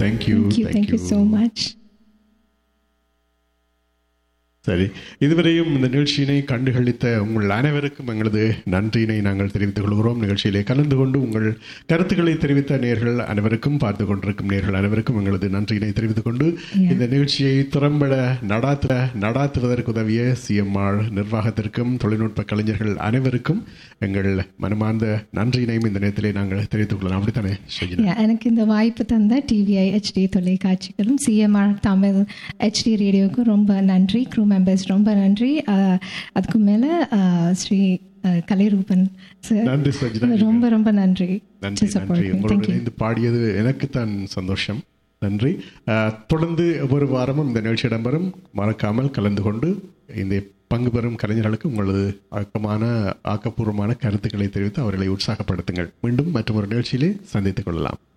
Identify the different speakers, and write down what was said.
Speaker 1: thank you
Speaker 2: thank you thank you so much
Speaker 1: சரி இதுவரையும் இந்த நிகழ்ச்சியினை கண்டுகளித்த உங்கள் அனைவருக்கும் எங்களது நன்றியினை நாங்கள் தெரிவித்துக் கொள்கிறோம் நிகழ்ச்சியிலே கலந்து கொண்டு உங்கள் கருத்துக்களை தெரிவித்த நேர்கள் அனைவருக்கும் பார்த்து கொண்டிருக்கும் நேர்கள் அனைவருக்கும் எங்களது நன்றியினை தெரிவித்துக் கொண்டு இந்த நிகழ்ச்சியை திறம்பட நடாத்த நடாத்துவதற்கு உதவிய சிஎம்ஆர் நிர்வாகத்திற்கும் தொழில்நுட்ப கலைஞர்கள் அனைவருக்கும் எங்கள் மனமார்ந்த நன்றியினையும் இந்த நேரத்திலே நாங்கள் தெரிவித்துக் கொள்ளலாம் அப்படித்தானே ஷஜினா
Speaker 2: Yeah, எனக்கு இந்த வாய்ப்பு தந்த டிவிஐ ஹெச்டி தொலைக்காட்சிகளும் சிஎம்ஆர் தமிழ் ஹெச்டி ரேடியோவுக்கும் ரொம்ப நன்றி க்ரூ மெம்பர்ஸ் ரொம்ப நன்றி அஹ், அதுக்கு மேலே ஸ்ரீ அஹ், கலைரூபன் சார்
Speaker 1: நன்றி சஜினா
Speaker 2: ரொம்ப ரொம்ப நன்றி
Speaker 1: நன்றி நன்றி உங்களோடு
Speaker 2: தேங்க்யூ
Speaker 1: இணைந்து பாடியது எனக்குத்தான் சந்தோஷம் நன்றி அஹ், தொடர்ந்து ஒவ்வொரு வாரமும் இந்த நிகழ்ச்சி இடம்பெறும் மறக்காமல் கலந்து கொண்டு இந்த பங்கு பெறும் கலைஞர்களுக்கு உங்களது ஆக்கமான ஆக்கப்பூர்வமான கருத்துக்களை தெரிவித்து அவர்களை உற்சாகப்படுத்துங்கள் மீண்டும் மற்றொரு நிகழ்ச்சியிலே சந்தித்துக் கொள்ளலாம்